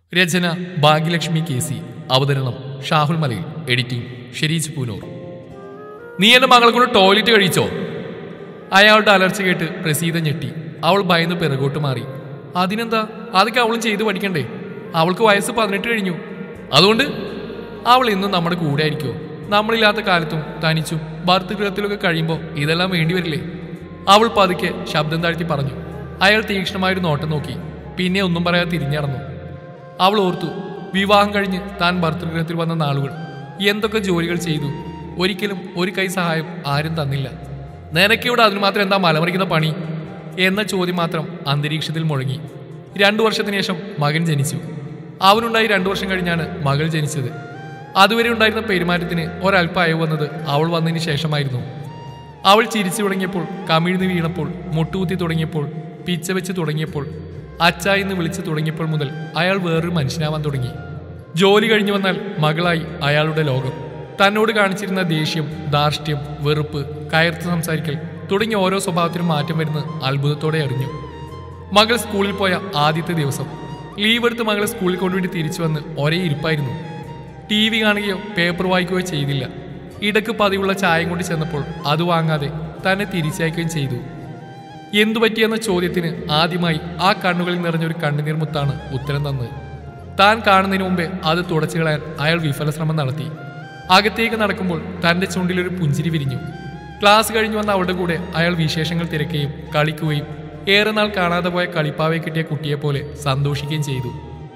രചന Bhagyalakshmi K C അവതരണം ഷാഹുൽ മലയിൽ editing Shereej Poonoor നീ എന്റെ മകളെ കൊണ്ട് ടോയ്ലറ്റ് കഴിച്ചോ അയാളുടെ അലർച്ച കേട്ട് പ്രസീത ഞെട്ടി അവൾ ഭയന്ന് പിറകോട്ട് മാറി അതിനെന്താ അതൊക്കെ അവളും ചെയ്ത് പഠിക്കണ്ടേ അവൾക്ക് വയസ്സ് പതിനെട്ട് കഴിഞ്ഞു അതുകൊണ്ട് അവൾ ഇന്നും നമ്മുടെ കൂടെ ആയിരിക്കുമോ നമ്മളില്ലാത്ത കാലത്തും തനിച്ചും ഭർത്തൃഗൃഹത്തിലൊക്കെ കഴിയുമ്പോൾ ഇതെല്ലാം വേണ്ടിവരില്ലേ അവൾ പതുക്കെ ശബ്ദം താഴ്ത്തി പറഞ്ഞു അയാൾ തീക്ഷ്ണമായൊരു നോട്ടം നോക്കി പിന്നെ ഒന്നും പറയാതെ തിരിഞ്ഞടന്നു അവൾ ഓർത്തു വിവാഹം കഴിഞ്ഞ് താൻ ഭർത്തൃഗൃഹത്തിൽ വന്ന നാളുകൾ എന്തൊക്കെ ജോലികൾ ചെയ്തു ഒരിക്കലും ഒരു കൈ സഹായം ആരും തന്നില്ല നിനക്കിവിടെ അതിന് മാത്രം എന്താ മലമറിക്കുന്ന പണി എന്ന ചോദ്യം മാത്രം അന്തരീക്ഷത്തിൽ മുഴങ്ങി രണ്ടു വർഷത്തിന് ശേഷം മകൻ ജനിച്ചു അവനുണ്ടായി രണ്ടു വർഷം കഴിഞ്ഞാണ് മകൾ ജനിച്ചത് അതുവരെ ഉണ്ടായിരുന്ന പെരുമാറ്റത്തിന് ഒരല്പം അയവ് വന്നത് അവൾ വന്നതിന് ശേഷമായിരുന്നു അവൾ ചിരിച്ചു തുടങ്ങിയപ്പോൾ കമിഴ്ന്ന് വീണപ്പോൾ മുട്ടുകുത്തി തുടങ്ങിയപ്പോൾ പിച്ച വെച്ച് തുടങ്ങിയപ്പോൾ അച്ച എന്ന് വിളിച്ചു തുടങ്ങിയപ്പോൾ മുതൽ അയാൾ വേറൊരു മനുഷ്യനാവാൻ തുടങ്ങി ജോലി കഴിഞ്ഞു വന്നാൽ മകളായി അയാളുടെ ലോകം തന്നോട് കാണിച്ചിരുന്ന ദേഷ്യം ധാർഷ്ട്യം വെറുപ്പ് കയർത്ത് സംസാരിക്കൽ തുടങ്ങിയ ഓരോ സ്വഭാവത്തിനും മാറ്റം വരുന്ന അത്ഭുതത്തോടെ അറിഞ്ഞു മകൾ സ്കൂളിൽ പോയ ആദ്യത്തെ ദിവസം ലീവ് എടുത്ത് മകളെ സ്കൂളിൽ കൊണ്ടുവേണ്ടി തിരിച്ചു വന്ന് ഒരേ ഇരിപ്പായിരുന്നു ടി വി കാണുകയോ പേപ്പർ വായിക്കുകയോ ചെയ്തില്ല ഇടക്ക് പതിവുള്ള ചായം കൊണ്ട് ചെന്നപ്പോൾ അത് വാങ്ങാതെ തന്നെ തിരിച്ചയക്കുകയും ചെയ്തു എന്തു പറ്റിയെന്ന ചോദ്യത്തിന് ആദ്യമായി ആ കണ്ണുകളിൽ നിറഞ്ഞൊരു കണ്ണുനീർ മുത്താണ് ഉത്തരം തന്നത് താൻ കാണുന്നതിന് മുമ്പേ അത് തുടച്ചു കളയാൻ അയാൾ വിഫല ശ്രമം നടത്തി അകത്തേക്ക് നടക്കുമ്പോൾ തന്റെ ചുണ്ടിലൊരു പുഞ്ചിരി വിരിഞ്ഞു ക്ലാസ് കഴിഞ്ഞു വന്ന അവളുടെ കൂടെ അയാൾ വിശേഷങ്ങൾ തിരക്കുകയും കളിക്കുകയും ഏറെ നാൾ കാണാതെ പോയ കളിപ്പാവയെ കിട്ടിയ കുട്ടിയെപ്പോലെ സന്തോഷിക്കുകയും ചെയ്തു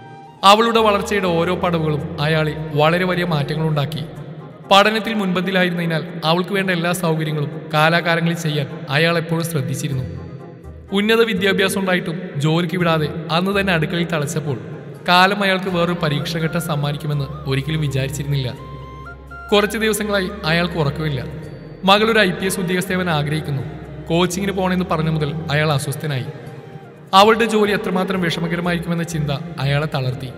അവളുടെ വളർച്ചയുടെ ഓരോ പടവുകളും അയാളിൽ വളരെ വലിയ മാറ്റങ്ങളുണ്ടാക്കി പഠനത്തിൽ മുൻപന്തിലായിരുന്നതിനാൽ അവൾക്ക് വേണ്ട എല്ലാ സൗകര്യങ്ങളും കാലാകാലങ്ങളിൽ ചെയ്യാൻ അയാൾ എപ്പോഴും ശ്രദ്ധിച്ചിരുന്നു ഉന്നത വിദ്യാഭ്യാസം ഉണ്ടായിട്ടും ജോലിക്ക് വിടാതെ അന്ന് തന്നെ അടുക്കളയിൽ തളച്ചപ്പോൾ കാലം അയാൾക്ക് വേറൊരു പരീക്ഷഘട്ടം സമ്മാനിക്കുമെന്ന് ഒരിക്കലും വിചാരിച്ചിരുന്നില്ല കുറച്ച് ദിവസങ്ങളായി അയാൾക്ക് ഉറക്കമില്ല മകളൊരു ഐ പി എസ് ഉദ്യോഗസ്ഥവൻ ആഗ്രഹിക്കുന്നു കോച്ചിങ്ങിന് പോകണമെന്ന് പറഞ്ഞ മുതൽ അയാൾ അസ്വസ്ഥനായി അവളുടെ ജോലി എത്രമാത്രം വിഷമകരമായിരിക്കുമെന്ന ചിന്ത അയാളെ തളർത്തി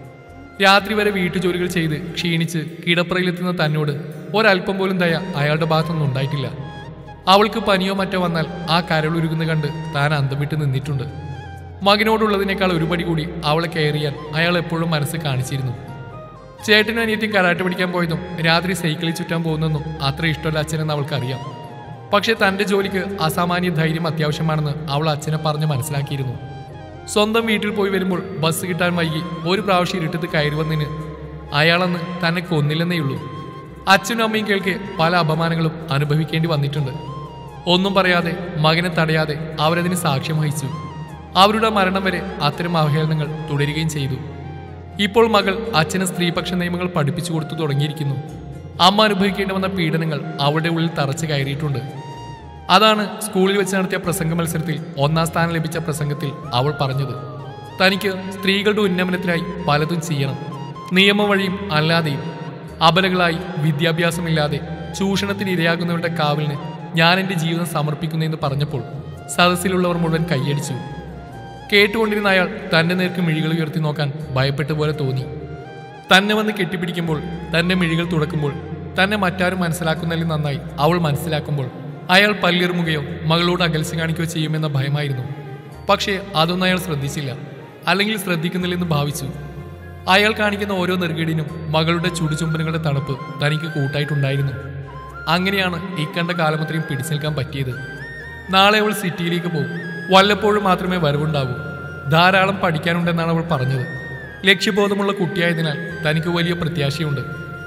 രാത്രി വരെ വീട്ടുജോലികൾ ചെയ്ത് ക്ഷീണിച്ച് കിടപ്പറയിലെത്തുന്ന തന്നോട് ഒരല്പം പോലും ദയ അയാളുടെ ഭാഗത്തൊന്നും ഉണ്ടായിട്ടില്ല അവൾക്ക് പനിയോ മറ്റോ വന്നാൽ ആ കരളുരുകുന്ന കണ്ട് താൻ അന്തം വിട്ട് നിന്നിട്ടുണ്ട് മകനോടുള്ളതിനേക്കാൾ ഒരുപടി കൂടി അവളെ കെയർ ചെയ്യാൻ അയാൾ എപ്പോഴും മനസ്സ് കാണിച്ചിരുന്നു ചേട്ടനും അനിയത്തിയും കരാട്ടെ പഠിക്കാൻ പോയതും രാത്രി സൈക്കിളിൽ ചുറ്റാൻ പോകുന്നതും അത്ര ഇഷ്ടമല്ല അച്ഛനെന്ന് അവൾക്കറിയാം പക്ഷേ തന്റെ ജോലിക്ക് അസാമാന്യ ധൈര്യം അത്യാവശ്യമാണെന്ന് അവൾ അച്ഛനെ പറഞ്ഞ് മനസ്സിലാക്കിയിരുന്നു സ്വന്തം വീട്ടിൽ പോയി വരുമ്പോൾ ബസ് കിട്ടാൻ വൈകി ഒരു പ്രാവശ്യം ഇരുട്ടത്ത് കയറി വന്നതിന് അയാളന്ന് തന്നെ കൊന്നില്ലെന്നേയുള്ളൂ അച്ഛനും അമ്മയും കേൾക്കെ പല അപമാനങ്ങളും അനുഭവിക്കേണ്ടി വന്നിട്ടുണ്ട് ഒന്നും പറയാതെ മകനെ തടയാതെ അവരതിന് സാക്ഷ്യം വഹിച്ചു അവരുടെ മരണം വരെ അത്തരം അവഹേളനങ്ങൾ തുടരുകയും ചെയ്തു ഇപ്പോൾ മകൾ അച്ഛന് സ്ത്രീപക്ഷ നിയമങ്ങൾ പഠിപ്പിച്ചു കൊടുത്തു തുടങ്ങിയിരിക്കുന്നു അമ്മ അനുഭവിക്കേണ്ടി വന്ന പീഡനങ്ങൾ അവളുടെ ഉള്ളിൽ തറച്ചു കയറിയിട്ടുണ്ട് അതാണ് സ്കൂളിൽ വെച്ച് നടത്തിയ പ്രസംഗ മത്സരത്തിൽ ഒന്നാം സ്ഥാനം ലഭിച്ച പ്രസംഗത്തിൽ അവൾ പറഞ്ഞത് തനിക്ക് സ്ത്രീകളുടെ ഉന്നമനത്തിനായി പലതും ചെയ്യണം നിയമം വഴിയും അല്ലാതെയും അബലകളായി വിദ്യാഭ്യാസമില്ലാതെ ചൂഷണത്തിന് ഇരയാകുന്നവരുടെ കാവലിന് ഞാൻ എൻ്റെ ജീവിതം സമർപ്പിക്കുന്നെന്ന് പറഞ്ഞപ്പോൾ സദസ്സിലുള്ളവർ മുഴുവൻ കൈയടിച്ചു കേട്ടുകൊണ്ടിരുന്ന അയാൾ തന്റെ നേർക്ക് മിഴികൾ ഉയർത്തി നോക്കാൻ ഭയപ്പെട്ട പോലെ തോന്നി തന്നെ വന്ന് കെട്ടിപ്പിടിക്കുമ്പോൾ തന്റെ മിഴികൾ തുറക്കുമ്പോൾ തന്നെ മറ്റാരും മനസ്സിലാക്കുന്നതിൽ നന്നായി അവൾ മനസ്സിലാക്കുമ്പോൾ അയാൾ പല്ലിറുമുകയോ മകളോട് അകൽച്ച കാണിക്കുകയോ ചെയ്യുമെന്ന ഭയമായിരുന്നു പക്ഷേ അതൊന്നും അയാൾ ശ്രദ്ധിച്ചില്ല അല്ലെങ്കിൽ ശ്രദ്ധിക്കുന്നില്ലെന്ന് ഭാവിച്ചു അയാൾ കാണിക്കുന്ന ഓരോ നെറുകേടിനും മകളുടെ ചുടുചുംബനങ്ങളുടെ തണുപ്പ് തനിക്ക് കൂട്ടായിട്ടുണ്ടായിരുന്നു അങ്ങനെയാണ് ഈ കണ്ട കാലമത്രയും പിടിച്ചു നിൽക്കാൻ പറ്റിയത് നാളെ അവൾ സിറ്റിയിലേക്ക് പോകും വല്ലപ്പോഴും മാത്രമേ വരവുണ്ടാകൂ ധാരാളം പഠിക്കാനുണ്ടെന്നാണ് അവൾ പറഞ്ഞത് ലക്ഷ്യബോധമുള്ള കുട്ടിയായതിനാൽ തനിക്ക് വലിയ പ്രത്യാശയുണ്ട്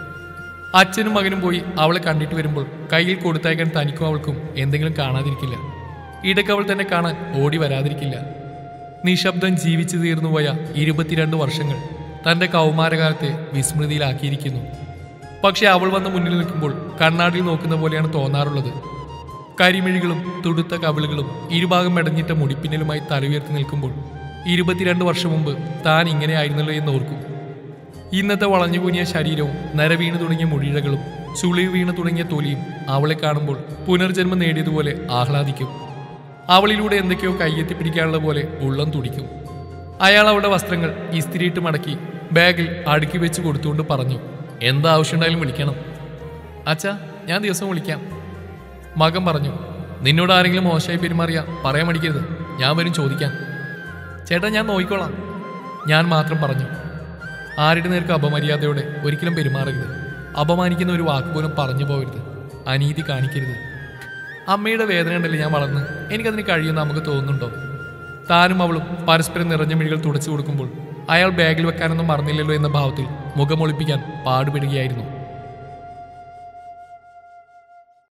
അച്ഛനും മകനും പോയി അവളെ കണ്ടിട്ട് വരുമ്പോൾ കയ്യിൽ കൊടുത്തയക്കാൻ തനിക്കും അവൾക്കും എന്തെങ്കിലും കാണാതിരിക്കില്ല ഇടയ്ക്ക് അവൾ തന്നെ കാണാൻ ഓടി വരാതിരിക്കില്ല നിശബ്ദം ജീവിച്ചു തീർന്നുപോയ ഇരുപത്തിരണ്ട് വർഷങ്ങൾ തന്റെ കൗമാരകാലത്തെ വിസ്മൃതിയിലാക്കിയിരിക്കുന്നു പക്ഷെ അവൾ വന്ന് മുന്നിൽ നിൽക്കുമ്പോൾ കണ്ണാടിയിൽ നോക്കുന്ന പോലെയാണ് തോന്നാറുള്ളത് കരിമിഴികളും തുടുത്ത കവിളുകളും ഇരുഭാഗം മെടഞ്ഞിട്ട മുടിപ്പിന്നലുമായി തല ഉയർത്തി നിൽക്കുമ്പോൾ ഇരുപത്തിരണ്ട് വർഷം മുമ്പ് താൻ ഇങ്ങനെയായിരുന്നല്ലോ എന്ന് ഓർക്കും ഇന്നത്തെ വളഞ്ഞുകൂനിയ ശരീരവും നരവീണ് തുടങ്ങിയ മുടിയിഴകളും ചുളിവ് വീണ് തുടങ്ങിയ തൊലിയും അവളെ കാണുമ്പോൾ പുനർജന്മം നേടിയതുപോലെ ആഹ്ലാദിക്കും അവളിലൂടെ എന്തൊക്കെയോ കയ്യെത്തി പിടിക്കാനുള്ള പോലെ ഉള്ളം തുടിക്കും അയാൾ അവളുടെ വസ്ത്രങ്ങൾ ഇസ്തിരിയിട്ട് മടക്കി ബാഗിൽ അടുക്കി വെച്ച് കൊടുത്തുകൊണ്ട് പറഞ്ഞു എന്താ ആവശ്യമുണ്ടായാലും വിളിക്കണം അച്ഛാ ഞാൻ ദിവസം വിളിക്കാം മകൻ പറഞ്ഞു നിന്നോട് ആരെങ്കിലും മോശമായി പെരുമാറിയാ പറയാൻ മടിക്കരുത് ഞാൻ വരും ചോദിക്കാൻ ചേട്ടാ ഞാൻ നോക്കിക്കോളാം ഞാൻ മാത്രം പറഞ്ഞു ആരുടെ നേർക്ക് അപമര്യാദയോടെ ഒരിക്കലും പെരുമാറരുത് അപമാനിക്കുന്ന ഒരു വാക്ക് പോലും പറഞ്ഞു പോകരുത് അനീതി കാണിക്കരുത് അമ്മയുടെ വേദന ഉണ്ടല്ലേ ഞാൻ വളർന്ന് എനിക്കതിന് കഴിയുമെന്ന് നമുക്ക് തോന്നുന്നുണ്ടോ താനും അവളും പരസ്പരം നിറഞ്ഞ മിഴികൾ തുടച്ചു കൊടുക്കുമ്പോൾ അയാൾ ബാഗിൽ വെക്കാനൊന്നും മറന്നില്ലല്ലോ എന്ന ഭാവത്തിൽ മുഖമൊളിപ്പിക്കാൻ പാടുപെടുകയായിരുന്നു